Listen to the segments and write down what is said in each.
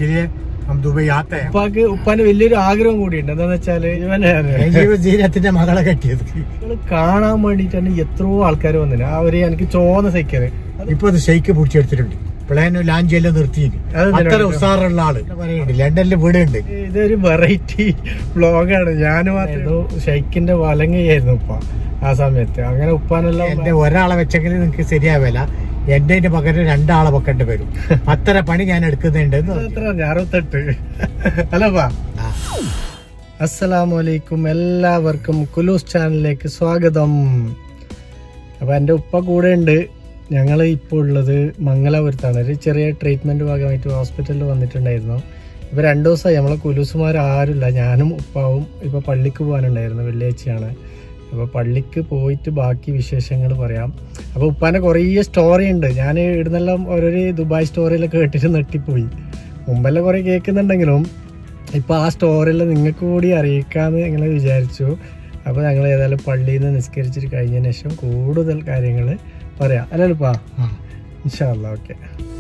इसीलिए हम दुबई आते हैं ഉപ്പാക്ക് ഉപ്പാന്റെ വലിയൊരു ആഗ്രഹം കൂടിയുണ്ട് എന്താന്ന് വെച്ചാല് ഇവനെ രാജീവ് ജീരത്തിന്റെ മകളെ കെട്ടിയത് ഇവള് കാണാൻ വേണ്ടിട്ടാണ് എത്രയോ ആൾക്കാർ വന്നിന് ആ ഒരു എനിക്ക് ചോന്ന സൈക്കറ് ഇപ്പൊ അത് ഷെയ്ക്ക് പിടിച്ചെടുത്തിട്ടുണ്ട് പ്ലെയിനും ലാഞ്ചെല്ലാം നിർത്തിയില്ല അതെന്തിനാ അത്ര വേണ്ടത്? ഉസാറുള്ള ആള് പറയുന്നുണ്ട് ലണ്ടനിൽ വീടുണ്ട് ഇതൊരു വെറൈറ്റി വ്ലോഗാണ് ഞാൻ മാത്രം ഷൈക്കിന്റെ വലങ്ങയായിരുന്നു ഉപ്പ ആ സമയത്ത് അങ്ങനെ ഉപ്പാനെല്ലാം എന്റെ ഒരാളെ വെച്ചെങ്കിൽ നിങ്ങക്ക് ശരിയാവില്ല എന്റെ അതിന്റെ പകരം രണ്ടാളെ വെക്കേണ്ടി വരും അത്ര പണി ഞാൻ എടുക്കുന്നുണ്ട് എന്ന് പറഞ്ഞു. എത്ര അറുപത്തെട്ട് അല്ലപ്പാ ആ. അസ്സലാമു അലൈക്കും എല്ലാവർക്കും കുലൂസ് ചാനലിലേക്ക് സ്വാഗതം അപ്പൊ എൻ്റെ ഉപ്പ കൂടെ ഉണ്ട് ഞങ്ങൾ ഇപ്പോൾ ഉള്ളത് മംഗലാപുരത്താണ് ഒരു ചെറിയ ട്രീറ്റ്മെന്റ് ഭാഗമായിട്ട് ഹോസ്പിറ്റലിൽ വന്നിട്ടുണ്ടായിരുന്നു ഇപ്പൊ രണ്ടു ദിവസമായി നമ്മളെ കുലൂസുമാർ ആരുമില്ല ഞാനും ഉപ്പാവും ഇപ്പൊ പള്ളിക്ക് പോകാനുണ്ടായിരുന്നു വെള്ളിയാഴ്ചയാണ് അപ്പോൾ പള്ളിക്ക് പോയിട്ട് ബാക്കി വിശേഷങ്ങൾ പറയാം അപ്പോൾ ഉപ്പാൻ്റെ കുറേ സ്റ്റോറി ഉണ്ട് ഞാൻ ഇടുന്നെല്ലാം ഓരോരു ദുബായ് സ്റ്റോറിയിലൊക്കെ കേട്ടിട്ട് നെട്ടിപ്പോയി മുമ്പെല്ലാം കുറേ കേൾക്കുന്നുണ്ടെങ്കിലും ഇപ്പൊ ആ സ്റ്റോറിയിൽ നിങ്ങൾക്ക് കൂടി അറിയിക്കാന്ന് ഞങ്ങൾ വിചാരിച്ചു അപ്പൊ ഞങ്ങൾ ഏതായാലും പള്ളിയിൽ നിന്ന് നിസ്കരിച്ചിട്ട് കഴിഞ്ഞതിന് ശേഷം കൂടുതൽ കാര്യങ്ങൾ പറയാം അല്ലല്ലോപ്പാ ആ. ഇൻഷാല്ല ഓക്കെ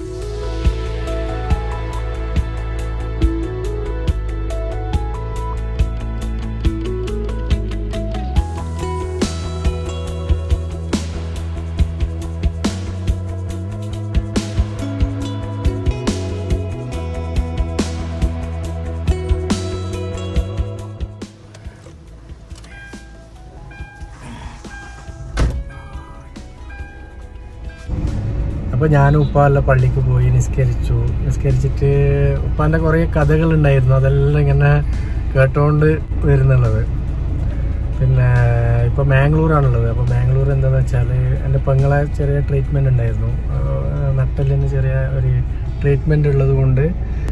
അപ്പൊ ഞാനും ഉപ്പാല്ല പള്ളിക്ക് പോയി നിസ്കരിച്ചു നിസ്കരിച്ചിട്ട് ഉപ്പാന്റെ കുറേ കഥകൾ ഉണ്ടായിരുന്നു അതെല്ലാം ഇങ്ങനെ കേട്ടോണ്ട് വരുന്നുള്ളത് പിന്നെ ഇപ്പൊ മാംഗ്ലൂരാണുള്ളത് അപ്പൊ മാംഗ്ലൂർ എന്താന്ന് വെച്ചാല് എൻ്റെ പെങ്ങളെ ചെറിയ ട്രീറ്റ്മെന്റ് ഉണ്ടായിരുന്നു ആഹ് നട്ടെല്ലിന് ചെറിയ ഒരു ട്രീറ്റ്മെന്റ് ഉള്ളത് കൊണ്ട്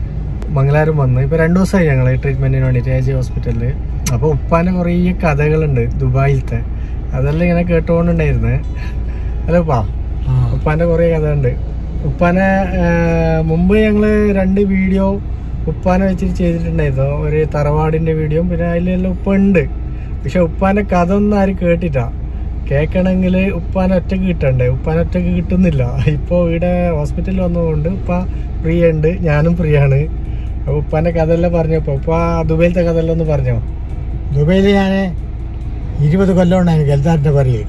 മംഗലാരം വന്നു ഇപ്പൊ രണ്ടു ദിവസമായി ഞങ്ങൾ ട്രീറ്റ്മെന്റിന് വേണ്ടിയിട്ട് എ ജെ ഹോസ്പിറ്റലിൽ അപ്പൊ ഉപ്പാന്റെ കുറേ കഥകളുണ്ട് ദുബായിലത്തെ അതെല്ലാം ഇങ്ങനെ കേട്ടോണ്ടുണ്ടായിരുന്നു അല്ലേ ഉപ്പാ ആ. ഉപ്പാന്റെ കുറെ കഥ ഉണ്ട് ഉപ്പാനെ ആ, മുമ്പ് ഞങ്ങള് രണ്ട് വീഡിയോ ഉപ്പാനെ വെച്ചിട്ട് ചെയ്തിട്ടുണ്ടായിരുന്നു ഒരു തറവാടിന്റെ വീഡിയോ പിന്നെ അതിലെല്ലാം ഉപ്പ ഉണ്ട് പക്ഷെ ഉപ്പാന്റെ കഥ ഒന്നും ആരും കേട്ടിട്ടാ കേൾക്കണമെങ്കിൽ ഉപ്പാനെ ഒറ്റക്ക് കിട്ടണ്ടേ ഉപ്പാനെ ഒറ്റക്ക് കിട്ടുന്നില്ല ഇപ്പൊ ഇവിടെ ഹോസ്പിറ്റലിൽ വന്നതുകൊണ്ട് ഉപ്പ ഫ്രീ ഉണ്ട് ഞാനും ഫ്രീ ആണ് അപ്പൊ ഉപ്പാന്റെ കഥ എല്ലാം പറഞ്ഞപ്പോ ഉപ്പ ദുബൈയിലത്തെ കഥ എല്ലാം ഒന്ന് പറഞ്ഞോ ദുബൈയിൽ ഞാൻ ഇരുപത് കൊല്ലം ഉണ്ടായിരുന്നു ഗൽദാറിന്റെ പറയിൽ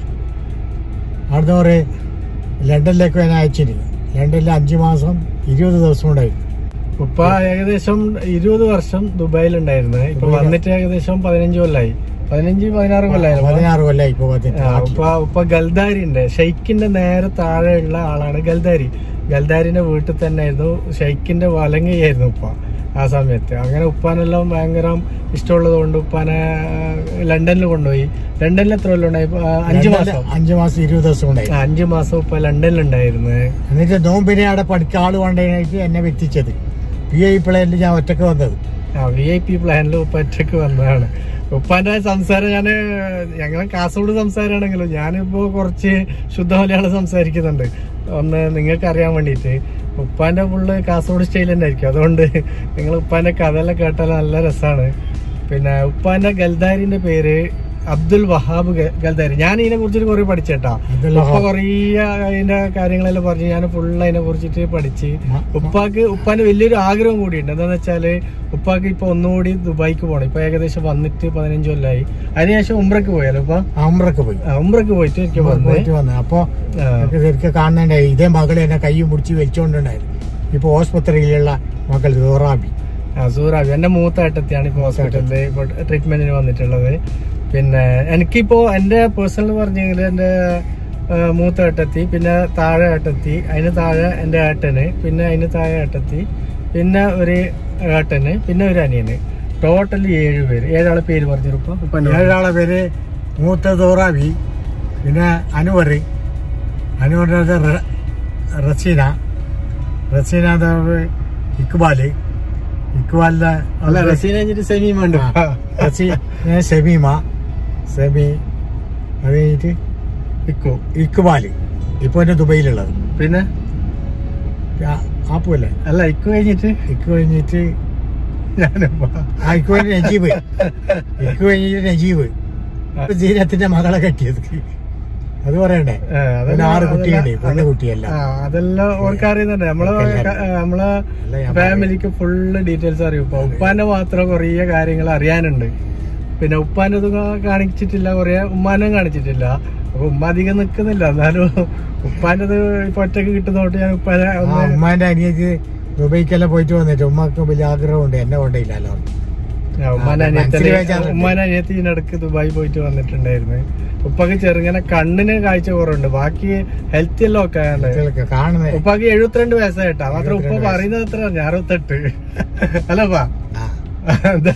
അവിടുന്ന് കുറെ ലണ്ടനിലേക്ക് ഞാൻ അയച്ചിരുന്നു ലണ്ടനിൽ അഞ്ച് മാസം ഇരുപത് ദിവസം ഉണ്ടായിരുന്നു ഉപ്പ ഏകദേശം ഇരുപത് വർഷം ദുബായിൽ ഉണ്ടായിരുന്നു ഇപ്പൊ ദുബായിലാ? വന്നിട്ട് ഏകദേശം പതിനഞ്ച് കൊല്ലായി പതിനഞ്ച് പതിനാറ് കൊല്ലായിരുന്നു പതിനാറ് കൊല്ലമായി ഇപ്പൊ വന്നിട്ട് ആ, ഉപ്പ ഉപ്പ ഗൽദാരിന്റെ ഷെയ്ക്കിന്റെ നേരെ താഴെയുള്ള ആളാണ് ഗൽദാരി ഗൽദാരിന്റെ വീട്ടിൽ തന്നെ ആയിരുന്നു ഷെയ്ക്കിന്റെ വലങ്ങയായിരുന്നു ഉപ്പ ആ സമയത്ത് അങ്ങനെ ഉപ്പാനെല്ലാം ഭയങ്കര ഇഷ്ടമുള്ളത് കൊണ്ട് ഉപ്പാനെ ആ, ലണ്ടനിൽ കൊണ്ടുപോയി ലണ്ടനിൽ എത്ര കൊല്ലം ഉണ്ടായി ആ, അഞ്ചു ലണ്ടനിൽ മാസം അഞ്ച് മാസം ഇരുപത് ദിവസം ഉണ്ടായി ആ, അഞ്ചു മാസം ഉപ്പ ലണ്ടനിൽ ഉണ്ടായിരുന്നു എന്നിട്ട് നോമ്പിനെ അവിടെ പഠിക്കാൻ ആള് വേണ്ടതിനായിട്ട് എന്നെ എത്തിച്ചത് പി ഐ പ്ലെയിനിൽ ഞാൻ ഒറ്റക്ക് വന്നത് ആ വി ഐ പി പ്ലാനിൽ ഉപ്പ ഒറ്റക്ക് വന്നതാണ് ഉപ്പാന്റെ സംസാരം ഞാൻ ഞങ്ങളെ കാസർഗോഡ് സംസാരമാണെങ്കിലും ഞാനിപ്പോ കുറച്ച് ശുദ്ധ മലയാളം സംസാരിക്കുന്നുണ്ട് ഒന്ന് നിങ്ങൾക്ക് അറിയാൻ വേണ്ടിയിട്ട് ഉപ്പാന്റെ ഫുള്ള് കാസർഗോഡ് സ്റ്റൈൽ തന്നെ ആയിരിക്കും അതുകൊണ്ട് നിങ്ങൾ ഉപ്പാന്റെ കഥയെല്ലാം കേട്ടാൽ നല്ല രസമാണ് പിന്നെ ഉപ്പാന്റെ ഗൽദാരിന്റെ പേര് അബ്ദുൽ വഹാബ് ഗ- ഗൽദാരി ഞാൻ ഇതിനെ കുറിച്ചിട്ട് കുറെ പഠിച്ചേട്ടാ അബ്ദുൽ ഉപ്പ വഹാബ്. കുറേ അതിന്റെ കാര്യങ്ങളെല്ലാം പറഞ്ഞു ഞാൻ ഫുള്ള് അതിനെ കുറിച്ചിട്ട് പഠിച്ച് മ- ഉപ്പാക്ക് ഉപ്പാന്റെ വലിയൊരു ആഗ്രഹം കൂടിയുണ്ട് എന്താന്ന് വെച്ചാല് ഉപ്പാക്ക് ഇപ്പൊ ഒന്നുകൂടി ദുബായിക്ക് പോകണം ഇപ്പൊ ഏകദേശം വന്നിട്ട് പതിനഞ്ച് കൊല്ലായി അതിനുശേഷം ഉംറക്ക് പോയാലോ ഉപ്പ അമ്രക്ക് പോയി ആ, ഉംറക്ക് പോയിട്ട് എനിക്ക് ഉംറക്ക് വന്നേ പോയിട്ട് വന്നത് അപ്പൊ ആ. എനിക്ക് ശരിക്കും കാണുന്നുണ്ടായി ഇതേ മകളെ എന്നെ കൈയും പിടിച്ച് വലിച്ചോണ്ടുണ്ടായിരുന്നു ഇപ്പൊ ആസ്പത്രിയിലുള്ള മകൾ സോറാബി ആ സൂറാബി എന്റെ മൂത്ത ഏട്ടത്തിയാണ് ഇപ്പൊ ഹോസ്പിറ്റലിൽ ഇപ്പൊ ട്രീറ്റ്മെന്റിന് വന്നിട്ടുള്ളത് പിന്നെ എനിക്കിപ്പോ എന്റെ പേഴ്സണൽ പറഞ്ഞെങ്കിൽ എന്റെ ആ, മൂത്ത ഏട്ടത്തി പിന്നെ താഴെ ഏട്ടത്തി അതിന് താഴെ എന്റെ ഏട്ടന് പിന്നെ അതിന് താഴെ ഏട്ടത്തി പിന്നെ ഒരു ഏട്ടന് പിന്നെ ഒരു അനിയന് ടോട്ടൽ ഏഴ് പേര് ഏഴാളെ പേര് പറഞ്ഞു ഇപ്പൊ ഏഴാളെ പേര് മൂത്ത സോറാബി പിന്നെ അനുവർ അനുവറിന്റെ റ- റസീന റസീന ഇക്ബാല് ഇക്ബാലിന്റെ അല്ല റസീന കഴിഞ്ഞിട്ട് സെമീം ഉണ്ട് ആ, റസീ പിന്നെ സെമീമ സെമി അത് കഴിഞ്ഞിട്ട് ഇക്കോ ഇക്ബാല് ഇപ്പൊ എന്റെ ദുബൈയിലുള്ളത് പിന്നെ ആ- ആപ്പുമല്ലേ അല്ല ഇക്കോ കഴിഞ്ഞിട്ട് ഇക്ക് കഴിഞ്ഞിട്ട് ഞാനിപ്പോ ആ ഇക്ക് കഴിഞ്ഞ് നജീബ് ഇക്ക് കഴിഞ്ഞിട്ട് നജീബ് ജീരത്തിന്റെ മകളെ കെട്ടിയത് അത് പറയണ്ടേ ആ, അതെല്ലാം- പിന്നെ ആറ് കുട്ടിയുണ്ട് അതെല്ലാം- പെണ്ണ് കുട്ടിയല്ല ആ, അതെല്ലാം ഓർക്ക് അറിയുന്നുണ്ട് നമ്മളെ ഓർക്കറിയാം. ക- നമ്മളെ അല്ല ഞാൻ ഫാമിലിക്ക് ഫുള്ള് ഡീറ്റെയിൽസ് അറിയും ഇപ്പൊ ഉപ്പാന്റെ മാത്രം കുറേ കാര്യങ്ങൾ അറിയാനുണ്ട് പിന്നെ ഉപ്പാന്റെ ഇത് കാ- കാണിച്ചിട്ടില്ല കുറേ ഉമ്മാനും കാണിച്ചിട്ടില്ല അപ്പൊ ഉമ്മ അധികം നിക്കുന്നില്ല എന്നാലും ഉപ്പാന്റെ ഇത് ഇപ്പൊ ഒറ്റക്ക് കിട്ടുന്നോട്ട് ഞാൻ ഉപ്പാനെ ആ ഒന്ന് ഉമ്മാന്റെ അനിയക്ക് ദുബൈക്കെല്ലാം പോയിട്ട് വന്നിട്ട് ഉമ്മക്ക് വലിയ ആഗ്രഹമുണ്ട് എന്നെ കൊണ്ടില്ലല്ലോ ആ, ഉമ്മാന്റെ ആ, അനിയത്തി മനസ്സിൽ വെച്ചാലുണ്ട്. ഉമ്മാന്റെ അനിയത്തി ഇതിനടക്ക് ദുബായി പോയിട്ട് വന്നിട്ടുണ്ടായിരുന്നു ഉപ്പക്ക് ചെറുങ്ങനെ കണ്ണിന് കാഴ്ച കുറവുണ്ട് ബാക്കി ഹെൽത്ത് എല്ലാം ഒക്കെ ആണ് കുട്ടികൾക്ക് കാണുന്നത് ഉപ്പാക്ക് എഴുപത്തിരണ്ട് വയസ്സായിട്ടാ മാത്രം ഉപ്പ 72 പറയുന്നത് എത്ര ഞാൻ അറുപത്തെട്ട് അല്ലപ്പാ ആ അതെ.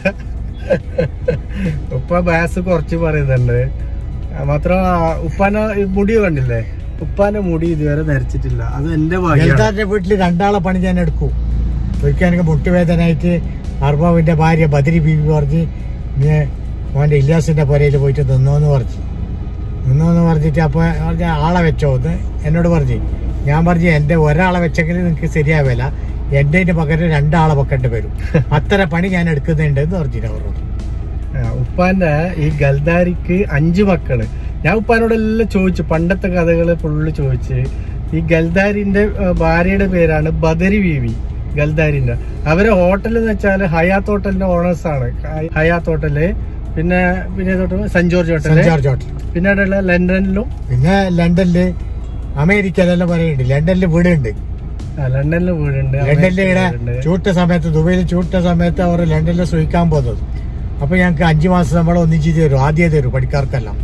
ഉപ്പ വയസ്സ് കുറച്ച് പറയുന്നുണ്ട് ആ, മാത്രം ആ, ഉപ്പാന്റെ ഈ മുടി കണ്ടില്ലേ ഉപ്പാന്റെ മുടി ഇതുവരെ നരച്ചിട്ടില്ല അത് എന്റെ ഭാഗ്യമാണ് ഗൽദാറിന്റെ വീട്ടിൽ രണ്ടാളെ പണി ഞാൻ എടുക്കും ഒരിക്കൽ എനിക്ക് മുട്ടുവേദനയായിട്ട് അർബാവിന്റെ ഭാര്യ ബദരി ബീബി പറഞ്ഞ് നീ മോന്റെ ഇല്ലാസിന്റെ പുരയിൽ പോയിട്ട് നിന്നോന്ന് പറഞ്ഞു നിന്നോന്ന് പറഞ്ഞിട്ട് അപ്പൊ പറഞ്ഞ ആളെ വെച്ചോ എന്ന് എന്നോട് പറഞ്ഞു ഞാൻ പറഞ്ഞു എന്റെ ഒരാളെ വെച്ചെങ്കിൽ നിനക്ക് ശരിയാവില്ല എന്റെ പകരം രണ്ടാളെ വെക്കേണ്ടി വരും അത്ര പണി ഞാൻ എടുക്കുന്നുണ്ട് എന്ന് പറഞ്ഞിട്ട് അവരോട് ആ, ഉപ്പാന്റെ ഈ ഗൽദാരിക്ക് അഞ്ചു മക്കള് ഞാൻ ഉപ്പാനോട് എല്ലാം ചോദിച്ചു പണ്ടത്തെ കഥകള് ഫുള്ള് ചോദിച്ച് ഈ ഗൽദാരിന്റെ ആ, ഭാര്യയുടെ പേരാണ് ബദരി ബീവി ഗൽദാരിന്റെ അവരെ ഹോട്ടൽ എന്ന് വെച്ചാല് ഹയാത്ത് ഹോട്ടലിന്റെ ഓണേഴ്സ് ആണ് ഹ- ഹയാത്ത് ഹോട്ടല് പിന്നെ പിന്നെ ഏതോട്ട് Saint George hotel Saint George hotel പിന്നെ അവിടെയുള്ള ലണ്ടനിലും പിന്നെ ലണ്ടനില് അമേരിക്കയിലെല്ലാം പറയുന്നുണ്ട് ലണ്ടനിൽ വീടുണ്ട് ആ, ലണ്ടനിലും വീടുണ്ട് ലണ്ടനിൽ ഇവിടെ അമേരിക്കയിലുണ്ട്. ചൂട്ട സമയത്ത് ദുബൈയിൽ ചൂട്ട സമയത്ത് അവർ ലണ്ടനിൽ സുഖിക്കാൻ പോകുന്നത് അപ്പൊ ഞങ്ങൾക്ക് അഞ്ചു മാസം നമ്മൾ ഒന്നിച്ച് തരും ആദ്യം തരും പണിക്കാർക്കെല്ലാം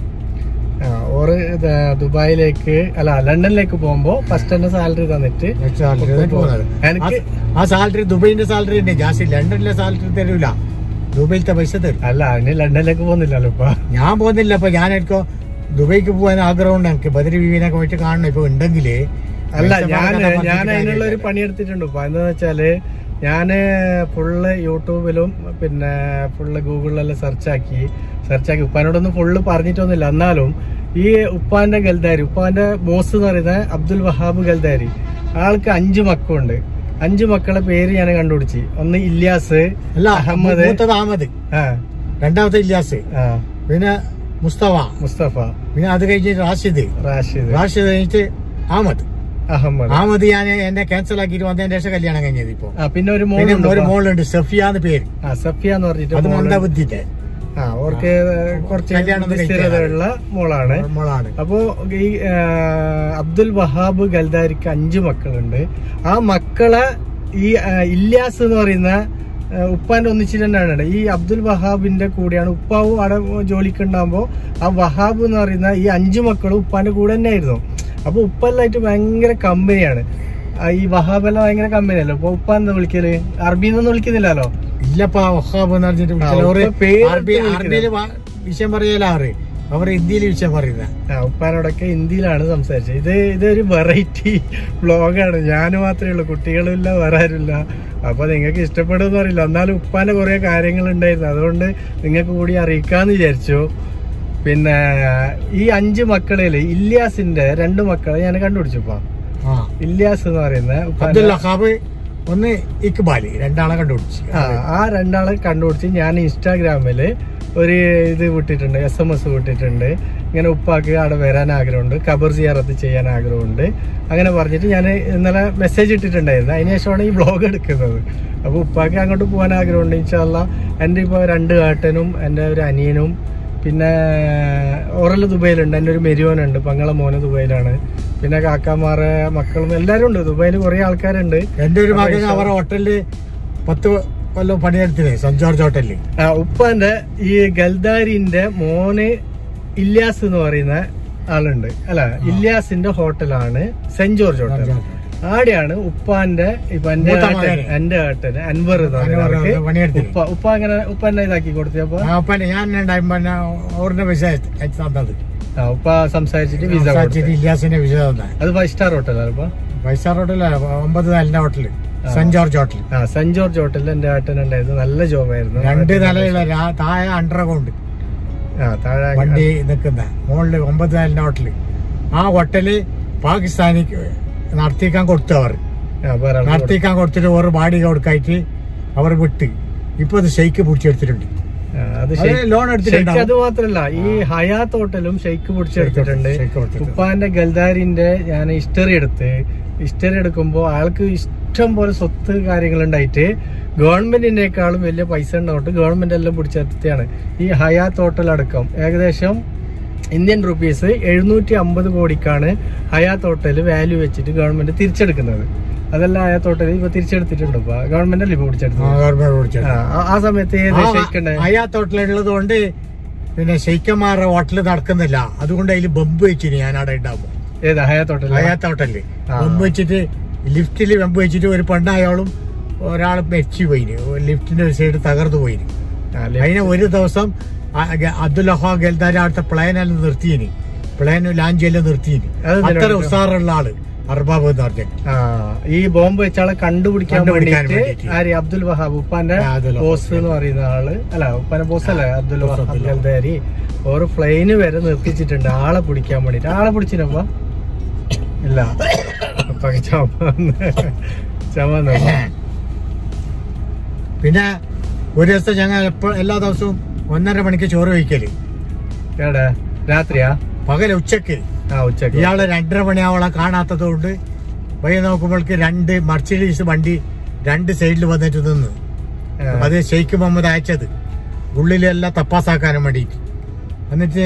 ആ, ഓറ് ഇത് ദുബായിലേക്ക് അല്ല ലണ്ടനിലേക്ക് പോകുമ്പോ ഫസ്റ്റ് തന്നെ സാലറി തന്നിട്ട് പോകുന്നത് എനിക്ക് ആ സാലറി ദുബൈന്റെ സാലറി ഉണ്ട് ജാസ്തി ലണ്ടനിലെ സാലറി തരൂല ദുബൈയിലത്തെ പൈസ തരും അല്ല അതിന് ലണ്ടനിലേക്ക് പോകുന്നില്ലല്ലോ ഇപ്പൊ ഞാൻ പോകുന്നില്ല അപ്പൊ ഞാൻ എനിക്ക് ദുബൈക്ക് പോകാൻ ആഗ്രഹമുണ്ട് എനിക്ക് ബദരി ബീവിനെ പോയിട്ട് കാണണം ഇപ്പൊ ഉണ്ടെങ്കില് അല്ല പൈസ ഞാൻ മുടക്കാൻ ഞാൻ പറഞ്ഞിട്ട് അതിനുള്ള ഒരു കാര്യമില്ല. പണി എടുത്തിട്ടുണ്ട് ഇപ്പൊ എന്താന്ന് വെച്ചാല് ഞാന് ഫുള്ള് യൂട്യൂബിലും പിന്നെ ഫുള്ള് ഗൂഗിളിലെല്ലാം സെർച്ച് ആക്കി സെർച്ച് ആക്കി ഉപ്പാനോടൊന്നും ഫുള്ള് പറഞ്ഞിട്ടൊന്നുമില്ല എന്നാലും ഈ ഉപ്പാന്റെ ഗൽദാരി ഉപ്പാന്റെ ബോസ് എന്ന് പറയുന്നത് അബ്ദുൽ വഹാബ് ഗൽദാരി ആൾക്ക് അഞ്ച് മക്കളുണ്ട് അഞ്ച് മക്കളെ പേര് ഞാൻ കണ്ടുപിടിച്ച് ഒന്ന് ഇല്യാസ് അല്ല അഹമ്മദ് മൂത്തത് അഹമ്മദ് ആ രണ്ടാമത്തെ ഇല്ലാസ് ആ പിന്നെ മുസ്തഫ മുസ്തഫ പിന്നെ അത് കഴിഞ്ഞ് റാഷിദ് റാഷിദ് റാഷിദ് കഴിഞ്ഞിട്ട് അഹമ്മദ് അഹമ്മദ് അഹമ്മദ് ഞാൻ എന്നെ ക്യാൻസൽ ആക്കിയിട്ട് വന്നതിന് ശേഷം കല്യാണം കഴിഞ്ഞത് ഇപ്പൊ ആ പിന്നെ ഒരു പിന്നെ മോളുണ്ട് ഒരു ഉപ്പ. മോളുണ്ട് സഫിയ എന്ന് പേര് ആ സഫിയ എന്ന് പറഞ്ഞിട്ട് അത് മോളുണ്ട്. മന്ദബുദ്ധിന്റെ ആ അവർക്ക് കുറച്ച് കല്യാണം ഒന്നും സ്ഥിരതയുള്ള മോളാണ് മോളാണ് അപ്പോ ഈ ആ, അബ്ദുൽ വഹാബ് ഗൽദാരിക്ക് അഞ്ചു മക്കളുണ്ട് ആ മക്കളെ ഈ ആ, ഇല്യാസ് എന്ന് പറയുന്ന ആ, ഉപ്പാന്റെ ഒന്നിച്ചിട്ട് തന്നെയാണ് ഈ അബ്ദുൽ വഹാബിന്റെ കൂടെയാണ് ഉപ്പാവും അവിടെ ജോലിക്ക് ഉണ്ടാകുമ്പോ ആ വഹാബ് എന്ന് പറയുന്ന ഈ അഞ്ചു മക്കളും ഉപ്പാന്റെ കൂടെ തന്നെ ആയിരുന്നു അപ്പൊ ഉപ്പെല്ലായിട്ട് ഭയങ്കര കമ്പനിയാണ് ആ, ഈ വഹാബെല്ലാം ഭയങ്കര കമ്പനിയല്ലോ അപ്പൊ ഉപ്പ എന്താ വിളിക്കല് അറബിന്നൊന്നും വിളിക്കുന്നില്ലല്ലോ ഇല്ലപ്പാ വഹാബ് എന്ന് പറഞ്ഞിട്ട് ആ, വിളിച്ചാൽ അവര് ഉപ്പ പേര് അറബി വിളിക്കുന്നത്. അറബിയില് വ- വിഷയം പറയല അവര് അവർ ഹിന്ദിയിൽ വിഷയം പറയുന്നത് ആ ഉപ്പാനോടൊക്കെ ഹിന്ദിയിലാണ് സംസാരിച്ചത് ഇത് ഇതൊരു വെറൈറ്റി വ്ളോഗാണ് ഞാൻ മാത്രമേ ഉള്ളൂ കുട്ടികളില്ല വേറെ ആരുമില്ല അപ്പൊ നിങ്ങൾക്ക് ഇഷ്ടപ്പെടുമെന്ന് അറിയില്ല എന്നാലും ഉപ്പാന്റെ കുറെ കാര്യങ്ങൾ ഉണ്ടായിരുന്നു അതുകൊണ്ട് നിങ്ങൾക്ക് കൂടി അറിയിക്കാന്ന് വിചാരിച്ചു പിന്നെ ഈ അഞ്ച് മക്കളില് ഇല്യാസിന്റെ രണ്ട് മക്കളെ ഞാൻ കണ്ടുപിടിച്ചുപ്പാ ആ ഇല്യാസ് എന്ന് പറയുന്ന ഉപ്പാന്റെ- അബ്ദുൽ വഹാബ് ഒന്ന് ഇക്ബാല് രണ്ടാളെ കണ്ടുപിടിച്ചു ആ ആ രണ്ടാളെ കണ്ടുപിടിച്ച് ഞാൻ ഇൻസ്റ്റാഗ്രാമില് ഒരു ഇത് വിട്ടിട്ടുണ്ട് എസ് എം എസ് വിട്ടിട്ടുണ്ട് ഇങ്ങനെ ഉപ്പാക്ക് അവിടെ വരാൻ ആഗ്രഹമുണ്ട് ഖബർ സിയാറത്ത് ചെയ്യാൻ ആഗ്രഹമുണ്ട് അങ്ങനെ പറഞ്ഞിട്ട് ഞാൻ ഇന്നലെ മെസ്സേജ് ഇട്ടിട്ടുണ്ടായിരുന്നു അതിന് ശേഷമാണ് ഈ ബ്ലോഗ് എടുക്കുന്നത് അപ്പോൾ ഉപ്പാക്ക് അങ്ങോട്ട് പോകാൻ ആഗ്രഹമുണ്ട് ഇൻഷാല്ല എൻ്റെ ഇപ്പോൾ രണ്ട് ഏട്ടനും എൻ്റെ ഒരു അനിയനും പിന്നെ ഓറൽ ദുബൈയിലുണ്ട് എൻ്റെ ഒരു മെരിയോനുണ്ട് പങ്ങളെ മോന് ദുബൈയിലാണ് പിന്നെ കാക്കാമാരെ മക്കളും എല്ലാവരും ഉണ്ട് ദുബൈയിൽ കുറേ ആൾക്കാരുണ്ട് എന്റെ ഒരു അപ്പൊ മകൻ ഇൻഷാ- അവരെ ഹോട്ടലില് പത്ത് കൊല്ലം പണിയെടുത്തിനെ സെന്റ് ജോർജ് ഹോട്ടലില് ആ, ഉപ്പാന്റെ ഈ ഗൽദാരിന്റെ മോന് ഇല്യാസ് എന്ന് പറയുന്ന ആളുണ്ട് അല്ല ഇല്യാസിന്റെ ഹോട്ടലാണ് സെന്റ് ജോർജ് ഹോട്ടൽ ആടെയാണ് ഉപ്പാന്റെ ഇപ്പൊ എന്റെ മൂത്ത ഏട്ടൻ മകന്. എന്റെ ഏട്ടന് അൻവർ എന്ന് പറയുന്ന അൻവർ ആൾക്ക് പണിയെടുത്തിന്. ഉപ്പ ഉപ്പ അങ്ങനെ ഉപ്പ എന്നെ ഇതാക്കി കൊടുത്തപ്പോ ആ അപ്പനെ ഞാൻ ഉണ്ടായപ്പോ അവരുടെ പൈസ അയച്ചു തന്നത് ആ, ഉപ്പ സംസാരിച്ചിട്ട് വിസ സംസാരിച്ചിട്ട് കൊടുത്തു ഇല്ലാസിന്റെ വിസ തന്നെ അത് ഫൈവ് സ്റ്റാർ ഹോട്ടലാണ് ഇപ്പൊ ഫൈവ് സ്റ്റാർ ഹോട്ടലല്ല ഒമ്പത് നാലിന്റെ ഹോട്ടല് സെന്റ് ജോർജ് ഹോട്ടൽ ആ സെന്റ് ജോർജ് ഹോട്ടലിൽ എന്റെ ഏട്ടൻ ഉണ്ടായിരുന്നു നല്ല ജോബായിരുന്നു രണ്ട് നിലയുള്ള രാ- താഴെ അണ്ടർഗ്രൗണ്ട് ആ താഴെ വണ്ടി നിൽക്കുന്ന മുകളില് ഒമ്പത് നാലിന്റെ ഹോട്ടല് ആ ഹോട്ടല് പാകിസ്ഥാനിക്ക് നടത്തിക്കാൻ കൊടുത്തു അവർ ആ, വേറെ ആൾക്ക് നടത്തിക്കാൻ കൊടുത്തിട്ട് ഒരു ബാഡി കൊടുക്കായിട്ട് അവർ വിട്ട് ഇപ്പൊ അത് ഷെയ്ക്ക് പിടിച്ചെടുത്തിട്ടുണ്ട് കൊടുത്തു. ആ, അത് അത് ഷെയ്ഖ് ലോൺ ഷെയ്ഖ് എടുത്തിട്ടുണ്ടാവും അത് മാത്രല്ല ഈ ഹയാത്ത് ഹോട്ടലും ഷെയ്ക്ക് പിടിച്ചെടുത്തിട്ടുണ്ട് ഷെയ്ക്ക് കൊടുത്തിട്ടുണ്ട്. ഉപ്പാന്റെ ഗൽദാരിന്റെ ഞാൻ ഹിസ്റ്ററി എടുത്ത് ഹിസ്റ്ററി എടുക്കുമ്പോൾ ആൾക്ക് ഇഷ്ടം പോലെ സ്വത്ത് കാര്യങ്ങൾ ഉണ്ടായിട്ട് ഗവൺമെന്റിനേക്കാളും വലിയ പൈസ ഉണ്ടായിട്ട് ഗവൺമെന്റ് എല്ലാം പിടിച്ചെടുത്തിയാണ് ഈ ഹയാത്ത് ഹോട്ടൽ അടക്കം ഏകദേശം ഇന്ത്യൻ റുപ്പീസ് എഴുന്നൂറ്റി അമ്പത് കോടിക്കാണ് ഹയാത്ത് ഹോട്ടൽ വാല്യൂ വെച്ചിട്ട് ഗവൺമെന്റ് തിരിച്ചെടുക്കുന്നത് അതെല്ലാം ഹയാത്ത് ഹോട്ടൽ ഇപ്പൊ തിരിച്ചെടുത്തിട്ടുണ്ട് ഇപ്പൊ ഗവൺമെന്റ് അല്ലേ ഇപ്പൊ ആ, പിടിച്ചെടുത്തത് ഗവൺമെന്റ് വിളിച്ചത്. ആ, ആ- ആ സമയത്ത് ഏത് ഷെയ്ക്കുണ്ട് അയ്യാത്ത ഹോട്ടലുള്ളത് കൊണ്ട് പിന്നെ ഷെയ്ക്കന്മാരുടെ ഹോട്ടൽ നടക്കുന്നില്ല അതുകൊണ്ട് അതിൽ ബമ്പ് വെച്ചിന് ഞാൻ അവിടെ ഉണ്ടാവും ഏത് ഹയാത്ത് ഹോട്ടൽ അയ്യാത്ത ഹോട്ടലില് ആ. ബമ്പ് വെച്ചിട്ട് ലിഫ്റ്റിൽ ബമ്പ് വെച്ചിട്ട് ഒരു പെണ്ണായാളും ഒരാൾ മരിച്ചു പോയിന് ലിഫ്റ്റിന്റെ ഒരു സൈഡ് തകർന്നു പോയിന് അതിനെ ഒരു ദിവസം ആ ഗ- അബ്ദുൽ അഹാ ഗൽദാരി അവിടുത്തെ പ്ലെയിനെല്ലാം നിർത്തിയിന് പ്ലെയിൻ ലാഞ്ചെല്ലാം നിർത്തിയിന് അതെന്തിനാ അത്ര വേണ്ടിയിട്ട്? ഉസാറുള്ള ആള് അർബാബ് എന്ന് പറഞ്ഞ ആ ഈ ബോംബ് വെച്ചാളെ കണ്ടുപിടിക്കാൻ കണ്ടുപിടിക്കാൻ വേണ്ടിയിട്ട് വേണ്ടിയിട്ട്. ആര് അബ്ദുൽ വഹാബ് ഉപ്പാന്റെ ആ, അബ്ദുൽ വഹാബ്. ബോസ് എന്ന് പറയുന്ന ആള് അല്ല ഉപ്പാന്റെ ബോസ് അല്ലേ Abdul boss Wahab Abdul Galadari ഓരോ ഫ്ലൈന് വരെ നിർത്തിച്ചിട്ടുണ്ട് ആളെ പിടിക്കാൻ വേണ്ടിട്ട് ആളെ പിടിച്ചിനപ്പ ഇല്ല അപ്പൊ ചുമ ചുമ പിന്നെ ഒരു ദിവസം ഞങ്ങൾ എപ്പോ എല്ലാ ദിവസവും ഒന്നര മണിക്ക് ചോറ് കഴിക്കല് എവിടെ രാത്രിയാ പകൽ ഉച്ചക്ക് ആ ഉച്ചക്ക് ഇയാള് രണ്ടര മണിയാവോളം കാണാത്തത് കൊണ്ട് വഴി നോക്കുമ്പോൾക്ക് രണ്ട് മർച്ചിഡീസ് വണ്ടി രണ്ട് സൈഡിൽ വന്നിട്ട് നിന്ന് ആ. അപ്പൊ അത് ഷെയ്ഖ് മുഹമ്മദ് അയച്ചത് ഉള്ളിലെല്ലാം തപ്പാസാക്കാനും വേണ്ടിയിട്ട് എന്നിട്ട്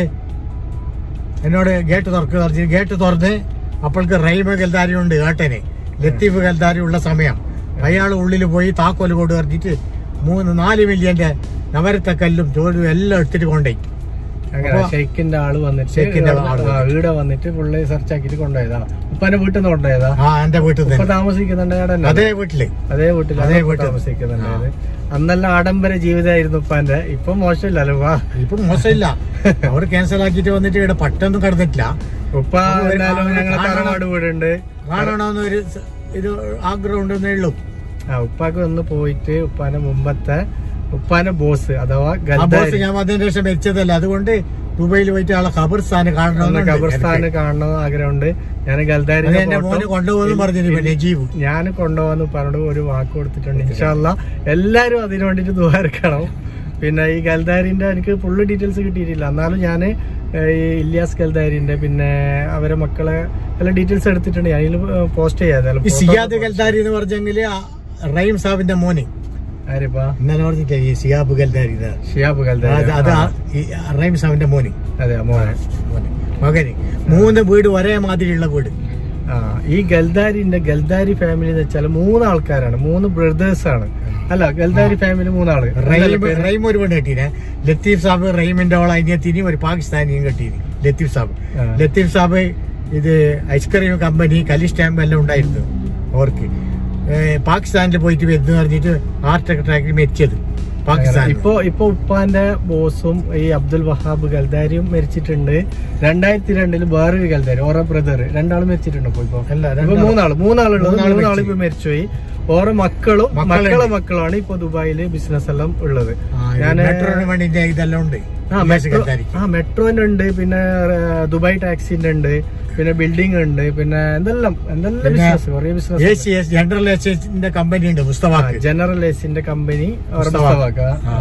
എന്നോട് ഗേറ്റ് തുറക്കുക പറഞ്ഞു ഗേറ്റ് തുറന്ന് അപ്പോൾക്ക് റൈമ ഗൽദാരി ഉണ്ട് ഏട്ടന് ലത്തീഫ് ഗൽദാരി ഉള്ള സമയം അയാൾ ഉള്ളിൽ പോയി താക്കോല് കൊണ്ട് പറഞ്ഞിട്ട് മൂന്ന് നാല് മില്യന്റെ നവരത്തെ കല്ലും ചോരും എല്ലാം എടുത്തിട്ട് കൊണ്ടുപോയി അങ്ങനെ അപ്പൊ- ഷെയ്ക്കിന്റെ ആള് വന്നിട്ട് ഷെയ്ക്കിന്റെ ആള് ആ, വീട് വന്നിട്ട് പുള്ളി സെർച്ച് ആക്കിട്ട് കൊണ്ടുപോയതാ ഉപ്പാന്റെ വീട്ടിൽ നിന്ന് കൊണ്ടുപോയതാ ആ എന്റെ വീട്ടിൽ ഉപ്പ തന്നെ താമസിക്കുന്നുണ്ട് അവിടെ തന്നെ. അതേ വീട്ടില് അതേ വീട്ടിലാണ് അതേ ഉപ്പ വീട്ടിൽ. താമസിക്കുന്നുണ്ടായത് അന്നെല്ലാം ആഡംബര ജീവിതമായിരുന്നു ഉപ്പാന്റെ ഇപ്പൊ മോശമില്ലല്ലോ വാ ഇപ്പൊ മോശമില്ല അവർ ക്യാൻസൽ ആക്കിയിട്ട് വന്നിട്ട് ഇവിടെ പട്ടൊന്നും കടന്നിട്ടില്ല ഉപ്പ അവര് എന്തായാലും അവര് ഞങ്ങളെ കാണണം. തറവാട് വീടുണ്ട് കാണണമെന്നൊരു സ- ഇത് ആഗ്രഹം ഉണ്ടെന്നേ ഉള്ളൂ ആ ഉപ്പാക്ക് ഒന്ന് പോയിട്ട് ഉപ്പാന്റെ മുമ്പത്തെ ഉപ്പാന്റെ ബോസ് അഥവാ ആ ബോസ് ഗദ്ദാരി ഞാൻ വന്നതിന് ശേഷം മരിച്ചതല്ല അതുകൊണ്ട് ദുബൈയിൽ പോയിട്ട് ആളെ ഖബർസ്ഥാന് ഒന്ന് കാണണമെന്നുണ്ട് ഖബർസ്ഥാന് എനിക്ക്. കാണണമെന്ന് ആഗ്രഹമുണ്ട് ഞാൻ അത് ഗൽദാരി എന്റെ മോന് കൊണ്ടുപോകുന്നു പറഞ്ഞിരുന്നു നജീബ് ഞാൻ കൊണ്ടുപോകാന്ന് പറഞ്ഞോട് ഒരു വാക്ക് കൊടുത്തിട്ടുണ്ട് ഇൻഷാല്ല എല്ലാരും അതിനു വേണ്ടിട്ട് ദ്വാരക്കണം പിന്നെ ഈ ഗൽദാരിന്റെ എനിക്ക് ഫുള്ള് ഡീറ്റെയിൽസ് കിട്ടിയിട്ടില്ല എന്നാലും ഞാൻ ഈ ഇല്യാസ് ഗൽദാരിന്റെ പിന്നെ അവരെ മക്കളെ എല്ലാ ഡീറ്റെയിൽസ് എടുത്തിട്ടുണ്ട് ഞാൻ അതിൽ പോസ്റ്റ് ചെയ്യാതെ ഈ സിയാദ് ഗൽദാരി എന്ന് പറഞ്ഞെങ്കിൽ റഹീം സാബിന്റെ മോന് ആരിപ്പാ ഇന്നലെ പറഞ്ഞില്ലേ ഈ സിയാബ് ഗൽദാരി ഇത്. ഷിയാബ് അത് ഗൽദാരി അത് ആ, ആ- ഈ റഹീം സാബിന്റെ മോന് അതെ മോനെ മോന് മകന് മൂന്ന് വീട് ഒരേ മാതിരിയുള്ള വീട് ആ ഈ ഗൽദാരിന്റെ ഗൽദാരി ഫാമിലി എന്ന് വെച്ചാൽ മൂന്ന് ആൾക്കാരാണ് മൂന്ന് ബ്രദേഴ്സ് ആണ് അല്ല ഗൽദാരി ഫാമിലി മൂന്നാള് റഹീം എന്താ പേര്? റഹീം ഒരു പെണ്ണ് കെട്ടീനെ ലത്തീഫ് സാബ് റഹീമിന്റെ ഓള അനിയത്തിനെയും ഒരു പാകിസ്ഥാനിയും കെട്ടീന് ലത്തീഫ് സാബ് ആ. ലത്തീഫ് സാബ് ഇത് ഐസ്ക്രീം കമ്പനി കലി സ്റ്റാമ്പ് എല്ലാം ഉണ്ടായിരുന്നു അവർക്ക് ഏ, പാകിസ്ഥാനിൽ പോയിട്ട് വരുന്നു പറഞ്ഞിട്ട് ഹാർട്ട് അറ്റാക്കിൽ മരിച്ചത് പാകിസ്ഥാൻ ഇപ്പൊ ഇപ്പൊ ഉപ്പാന്റെ ബോസും ഈ അബ്ദുൽ വഹാബ് ഗൽദാരിയും മരിച്ചിട്ടുണ്ട് രണ്ടായിരത്തി രണ്ടില് വേറൊരു ഗൽദാരി ഓരോ ബ്രദർ രണ്ടാളും മരിച്ചിട്ടുണ്ട് ഇപ്പൊ ഇപ്പൊ അല്ല, ഇപ്പൊ രണ്ടാള്. മൂന്നാള് മൂന്നാളുള്ളത് മൂന്നാള് മൂന്നാള് മരിച്ചു. ഇപ്പൊ മരിച്ചുപോയി ഓരോ മക്കളും മക്കളുണ്ട്. മക്കളെ മക്കളാണ് ഇപ്പൊ ദുബായില് ബിസിനസ് എല്ലാം ഉള്ളത് ഞാന് മെട്രോന് വേണ്ടിന്റെ ഇതെല്ലാം ഉണ്ട് ആ ഉമേഷ് മെട്രോ ഗദ്ദാരിക്ക്. ആ മെട്രോന്റെ ഉണ്ട് പിന്നെ ആ, ദുബായ് ടാക്സിന്റെ ഉണ്ട് പിന്നെ ബിൽഡിംഗ് ഉണ്ട് പിന്നെ എന്തെല്ലാം എന്തെല്ലാം പിന്നെ ബിസിനസ് കുറെ a business C S general എസിന്റെ കമ്പനി ഉണ്ട് മുസ്തഫാക്ക് ജനറൽ എസിന്റെ കമ്പനി മുസ്തഫ. ആ.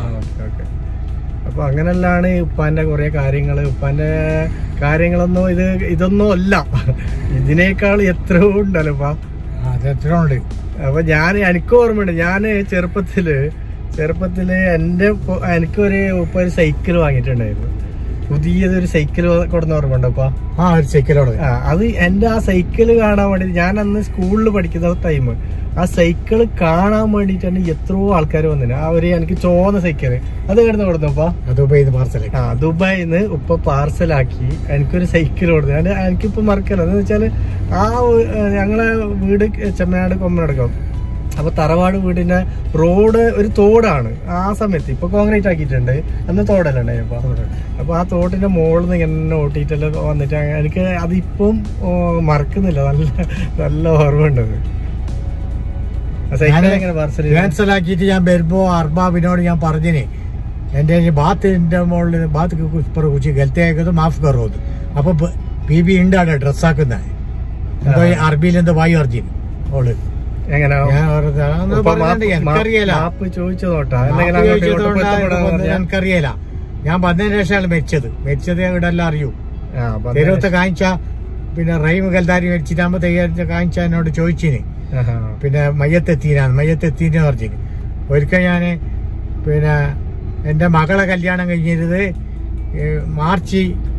അപ്പൊ അങ്ങനെല്ലാണ് ഉപ്പാന്റെ കുറെ കാര്യങ്ങള് ഉപ്പാന്റെ കാര്യങ്ങളൊന്നും ഇത് ഇതൊന്നും അല്ല ഇതിനേക്കാൾ എത്രയോ ഉണ്ടല്ലോ ഉപ്പ ആ, അത് എത്ര ഉണ്ട് അപ്പൊ ഞാൻ എനിക്ക് ഓർമ്മയുണ്ട് ഞാന് ചെറുപ്പത്തില് ചെറുപ്പത്തില് എന്റെ പൊ- എനിക്കൊരു ഉപ്പ ഒരു സൈക്കിൾ വാങ്ങിയിട്ടുണ്ടായിരുന്നു പുതിയതൊരു സൈക്കിൾ കൊടുന്ന ഓർമ്മയുണ്ടോ ഉപ്പ ആ ഒരു സൈക്കിളോട് ആ അത് എന്റെ ആ സൈക്കിള് കാണാൻ വേണ്ടി ഞാൻ അന്ന് സ്കൂളിൽ പഠിക്കുന്ന ടൈം ആ സൈക്കിള് കാണാൻ വേണ്ടിട്ടാണ് എത്രയോ ആൾക്കാർ വന്നിന് ആ ഒരു എനിക്ക് ചോന്ന സൈക്കിള് അത് കിടന്ന് കൊടുത്തപ്പാ അത് ഉപയോഗിച്ച് പാർസലേക്ക് ആ ദുബായിന്ന് ഉപ്പ പാർസലാക്കി എനിക്കൊരു സൈക്കിൾ കൊടുത്തു ഞാൻ എനിക്കിപ്പോ മറക്കല്ല എന്ന് വെച്ചാല് ആ ഒ- ഏ, ഞങ്ങളെ വീട് ചെമ്മനാട് കൊമ്മനടക്കം അപ്പൊ തറവാട് വീടിന്റെ റോഡ് ഒരു തോടാണ് ആ സമയത്ത് ഇപ്പൊ കോൺക്രീറ്റ് ആക്കിയിട്ടുണ്ട് അന്ന് തോടല്ല ഉണ്ടായപ്പോ അപ്പൊ ആ തോട്ടിന്റെ മുകളിൽ നിന്ന് ഇങ്ങനെ ഓട്ടിയിട്ടെല്ലാം വന്നിട്ട് അങ്ങ- എനിക്ക് അതിപ്പം ഓ, മറക്കുന്നില്ല നല്ല നല്ല ഓർമ്മ ഉണ്ടത് സൈക്കിൾ എങ്ങനെ പാർസൽ ക്യാൻസൽ ആക്കിയിട്ട് ഞാൻ വരുമ്പോ അർബാബിനോട് ഞാൻ പറഞ്ഞിന് എന്റെ ഈ ബാത്തിന്റെ മുകളിൽ ബാത്ത് ഇപ്പുറം കുച്ചി ഗലത്തേക്കത് മാഫ് കയറുന്നത് അപ്പൊ ബി ബി ഉണ്ട് അവിടെ ഡ്രസ്സാക്കുന്ന എന്തോ ഈ അറബിയിൽ എന്തോ വായു അർജിന് ഓള് എങ്ങനെ ഞാൻ വെറുതെ അതൊന്നും ഉപ്പ പറഞ്ഞിട്ട് മാപ്പ് എനിക്കറിയില്ല മാപ്പ് ചോദിച്ചു നോട്ടാ മാപ്പ് എന്തെങ്കിലും അങ്ങോട്ട് ഇങ്ങോട്ട് ചോദിച്ചതുകൊണ്ടാ പൊരുത്തപ്പെടാൻ ഇപ്പൊ പറഞ്ഞാ? എനിക്കറിയില്ല ഞാൻ വന്നതിന് ശേഷമാണ് മരിച്ചത് മരിച്ചത് ഇവിടെ എല്ലാം അറിയൂ ആ, പന്ത്രണ്ട് തെരുവത്തെ കാണിച്ച പിന്നെ റഹീം കൽദാരി മരിച്ചിട്ടാകുമ്പോ തയ്യാറിച്ച കാണിച്ച എന്നോട് ചോദിച്ചിന് ആഹാ. പിന്നെ മയ്യത്തെത്തീനാണ് മയ്യത്തെത്തീന്ന് പറഞ്ഞിന് ഒരിക്കൽ ഞാന് പിന്നെ എന്റെ മകളെ കല്യാണം കഴിഞ്ഞിരുന്നത് ഏഹ്, മാർച്ച്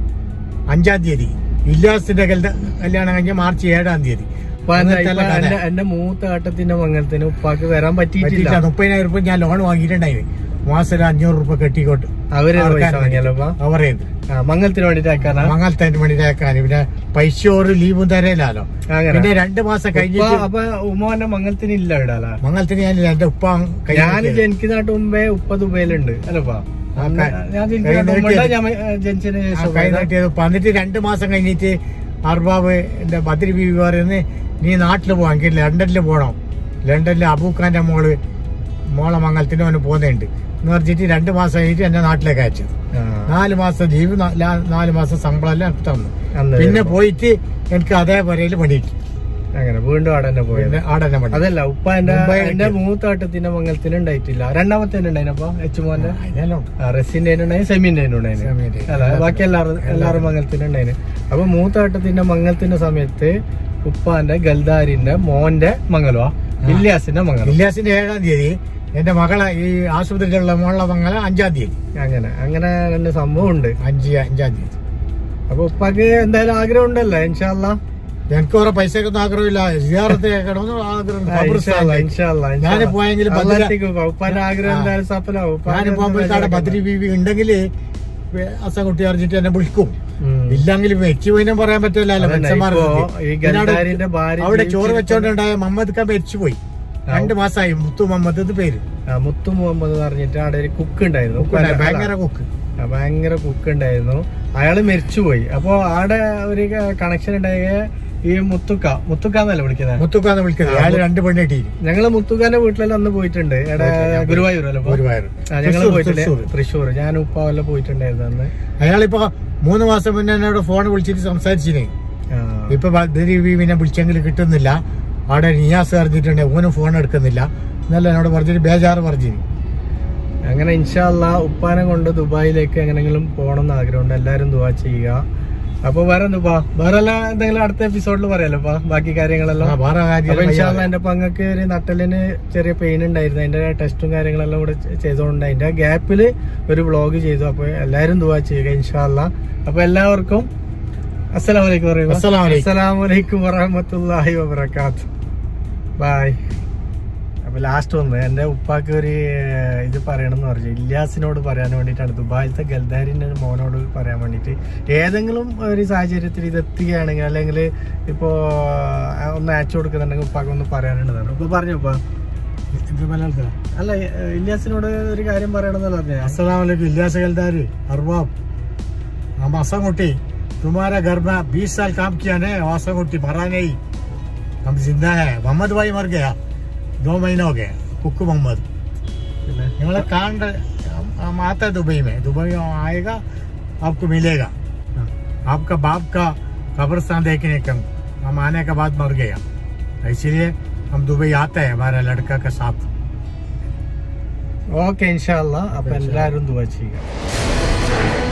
അഞ്ചാം തീയതി ഇല്ലാസിന്റെ കല്യ- കല്യാണം കഴിഞ്ഞ മാർച്ച് ഏഴാം തീയതി അപ്പൊ എന്താ ഇപ്പൊ അന്നത്തെ കഥ. എന്റെ എന്റെ മൂത്ത ഏട്ടത്തിന്റെ മംഗലത്തിന് ഉപ്പാക്ക് വരാൻ പറ്റിയിട്ടില്ല പറ്റിയില്ല മുപ്പതിനായിരം രൂപ ഞാൻ ലോൺ വാങ്ങിയിട്ടുണ്ടായിരുന്നു മാസം അഞ്ഞൂറ് രൂപ കെട്ടിക്കോട്ട് അവര് പൈസ ആൾക്കാര് വാങ്ങിയല്ലോ അപ്പൊ അവരേത് ആ, മംഗലത്തിന് വേണ്ടിട്ട് അയക്കാനാ മംഗലത്തിന് വേണ്ടി തേക്കാൻ പിന്നെ പൈസ ഒരു ലീവും തരയില്ലല്ലോ അങ്ങനെ പിന്നെ രണ്ട് മാസം ഉപ്പ കഴിഞ്ഞിട്ട് അപ്പൊ ഉമ്മോന്റെ മംഗലത്തിന് ഇല്ല ഇവിടെ അല്ല മംഗലത്തിന് ഞാൻ എന്റെ ഉപ്പ കൈ ഞാൻ നീട്ടിയത്. ജനിക്കുന്നതിന് മുമ്പേ ഉപ്പ ദുബൈയിലുണ്ട് അല്ലപ്പാ ആ, അന്ന് കൈ- ഞാൻ കൈ ജനിക്കുന്നതിന് മുമ്പ് നീട്ടിയത്. ഞാൻ ഏ, ജനിച്ചതിന് ആ ശേഷം കൈ നീട്ടിയത് വന്നിട്ട് രണ്ട് മാസം കഴിഞ്ഞിട്ട് അർബാബ് എന്റെ ബദ്രി ബീവി പറയുന്നത് നീ നാട്ടിൽ പോവാൻ എനിക്ക് ലണ്ടനിൽ പോകണം ലണ്ടനിൽ അബൂഖാന്റെ മോള് മോളെ മംഗലത്തിന് അവന് പോകുന്നുണ്ട് എന്ന് പറഞ്ഞിട്ട് രണ്ട് മാസം കഴിഞ്ഞിട്ട് എന്നെ നാട്ടിലേക്ക് അയച്ചത് ആ, നാല് മാസം ലീവ് നാ- ലാ- നാല് മാസം ശമ്പളം എല്ലാം എനിക്ക് തന്നു അന്ന് പിന്നെ പോയിട്ട് എനിക്ക് അതേ പുരയിൽ പണിയിട്ട് അങ്ങനെ വീണ്ടും അവിടെ തന്നെ പോയത് പിന്നെ ആടെ തന്നെ പണി അതല്ല ഉപ്പ എന്റെ മുംബൈ എന്റെ മൂത്താട്ടത്തിന്റെ മംഗലത്തിന് ഉണ്ടായിട്ടില്ല രണ്ടാമത്തെ ഉണ്ടായിനപ്പോ എച്ചുമോന്റെ അതിനെല്ലാം ഉണ്ട്. റസിന്റെ ഉണ്ടായി സെമിന്റെ ഉണ്ടായിന് സെമീന്റെ. അല്ല ബാക്കി എല്ലാവരും എല്ലാവരും മംഗലത്തിന് ഉണ്ടായിന് അപ്പൊ മൂത്താട്ടത്തിന്റെ മംഗലത്തിന്റെ സമയത്ത് ഉപ്പാന്റെ ഗൽദാരിന്റെ മോന്റെ മംഗലമാ ഇല്യാസിന്റെ മംഗലം ഇല്യാസിന്റെ ഏഴാം തീയതി എന്റെ മകളെ ഈ ആശുപത്രിയിലുള്ള മോളെ മംഗലം അഞ്ചാം തീയതി അങ്ങനെ അങ്ങനെ രണ്ട് സംഭവം ഉണ്ട് അഞ്ച് അഞ്ചാം തീയതി അപ്പൊ ഉപ്പാക്ക് എന്തായാലും ആഗ്രഹം ഉണ്ടല്ലോ ഇൻഷാല്ല എനിക്ക് കുറെ പൈസക്കൊന്നും ആഗ്രഹമില്ല സിയാറത്ത് കേൾക്കണമെന്ന് ആഗ്രഹം ഖബർസ്ഥാനിലേക്ക്. ഞാന് പോയെങ്കിൽ ബദ്ര- ഉപ്പാന്റെ ആഗ്രഹം ആ. എന്തായാലും സഫലാവും ഉപ്പാക്ക് ഞാൻ പോകുമ്പോൾ അവിടെ ബദ്രി ബീവി ഉണ്ടെങ്കിൽ അസംകുട്ടി അറിഞ്ഞിട്ട് എന്നെ വിളിക്കും ഉം. ഇല്ലെങ്കിൽ വെച്ചു പോയിനും പറയാൻ പറ്റില്ലല്ലോ അതന്നെ, മനുഷ്യന്മാർക്ക്. ഇപ്പോ ഈ പിന്നെ അവിടെ- ഗൽദാരിന്റെ ഭാര്യ അവിടെ ചോറ് ജീവിച്ചിരിക്കുന്ന- വെച്ചോണ്ടുണ്ടായ മുഹമ്മദ് ഖാൻ മരിച്ചുപോയി രണ്ട് മാസമായി മുത്തു മുഹമ്മദ് ഇത് പേര് ആ, മുത്തു മുഹമ്മദ് എന്ന് പറഞ്ഞിട്ട് അവിടെ ഒരു കുക്ക് ഉണ്ടായിരുന്നു ഉപ്പാന്റെ- കുക്ക് ഭയങ്കര കുക്ക് ആ, ഭയങ്കര കുക്ക് ഉണ്ടായിരുന്നു അയാള് മരിച്ചുപോയി അപ്പൊ ആടെ ഒരു കണക്ഷൻ ഉണ്ടായ ഈ മുത്തുക്ക മുത്തുക്ക എന്നല്ല വിളിക്കുന്നത് മുത്തുക്കാന്ന് വിളിക്കുന്നത് അയാള് രണ്ട് പെണ്ണെട്ടി ഞങ്ങള് മുത്തുക്കാന്റെ വീട്ടിലെല്ലാം അന്ന് പോയിട്ടുണ്ട് എടെ ഗുരുവായൂർ അല്ലേ ഇപ്പൊ? ഗുരുവായൂർ ആ, ഞങ്ങള് തൃശ്ശൂർ, പോയിട്ടില്ലേ തൃശ്ശൂർ. തൃശ്ശൂർ ഞാൻ ഉപ്പാവെല്ലാം പോയിട്ടുണ്ടായിരുന്നു അന്ന് അയാളിപ്പോ മൂന്ന് മാസം മുന്നേ എന്നോട് ഫോൺ വിളിച്ചിട്ട് സംസാരിച്ചിനെ ആ. ഇപ്പൊ ബദ്രീബീവിനെ വിളിച്ചെങ്കിൽ കിട്ടുന്നില്ല അവിടെ നിയാസ് അറിഞ്ഞിട്ടുണ്ട് ഓനും ഫോൺ എടുക്കുന്നില്ല എന്നല്ല എന്നോട് പറഞ്ഞിട്ട് ബേജാറ് പറഞ്ഞു അങ്ങനെ ഇൻഷാല്ല ഉപ്പാനെ കൊണ്ട് ദുബായിലേക്ക് എങ്ങനെങ്കിലും പോകണം എന്ന് ആഗ്രഹമുണ്ട് എല്ലാരും ദുബാ ചെയ്യുക അപ്പൊ വേറെ എന്തുപ്പാ വേറെ എല്ലാം എന്തെങ്കിലും അടുത്ത എപ്പിസോഡിൽ പറയാലോ ഇപ്പാ, ബാക്കി കാര്യങ്ങളെല്ലാം വേറെ അപ്പൊ കാര്യം ഇൻഷാല്ല എന്റെ പങ്ങക്ക് ഒരു നട്ടലിന് ചെറിയ പെയിൻ ഉണ്ടായിരുന്നു അതിന്റെ ടെസ്റ്റും കാര്യങ്ങളെല്ലാം കൂടെ ചെയ്തോണ്ട് അതിന്റെ ഗ്യാപ്പില് ഒരു വ്ളോഗ് ചെയ്തു അപ്പൊ എല്ലാരും ദുവാ ചെയ്യുക ഇൻഷാല്ല അപ്പൊ എല്ലാവർക്കും അസ്സലാമലൈക്കും പറയുക അസ്സലാമലൈക്കും. അസ്സലാമലൈക്കും വറഹമത്തല്ലാഹി വബർക്കാത്ത് ബായ് അപ്പൊ ലാസ്റ്റ് ഒന്ന് എന്റെ ഉപ്പാക്ക് ഒരു ഏഹ്, ഇത് പറയണം എന്ന് പറഞ്ഞു ഇല്യാസിനോട് പറയാൻ വേണ്ടിയിട്ടാണ് ദുബായിലത്തെ ഗൽദാരിന്റെ ഒരു മോനോട് പറയാൻ വേണ്ടിയിട്ട് ഏതെങ്കിലും ഒരു സാഹചര്യത്തിൽ ഇത് എത്തുകയാണെങ്കിൽ അല്ലെങ്കിൽ ഇപ്പോ ആ, ഒന്ന് അയച്ചു കൊടുക്കുന്നുണ്ടെങ്കിൽ ഉപ്പാക്ക് ഒന്ന് പറയാനുള്ളതാണ് ഉപ്പ പറഞ്ഞു ഉപ്പ അല്ല ഏഹ്, ഇല്യാസിനോട് ഒരു കാര്യം പറയണമെന്നല്ല പറഞ്ഞേ असलाकुम इलियास गलदारी अरबाब हम आसागुटी तुम्हारा घर में बीस साल काम किया ने आसागुटी मरा नहीं हम जिंदा है मोहम्मद भाई मर गया दो महीने हो गए कुक्कू मोहम्मद പിന്നെ निकला कांड हम- हम आते हैं दुबई में दुबई में आएगा आपको मिलेगा आपका बाप का कब्रस्तान देखने का हम आने के बाद मर गया इसीलिए हम दुबई आते हैं हमारे लड़का के साथ ഓക്കെ ഇൻഷാല്ല അപ്പൊ എല്ലാരും ദുവാ ചെയ്യുക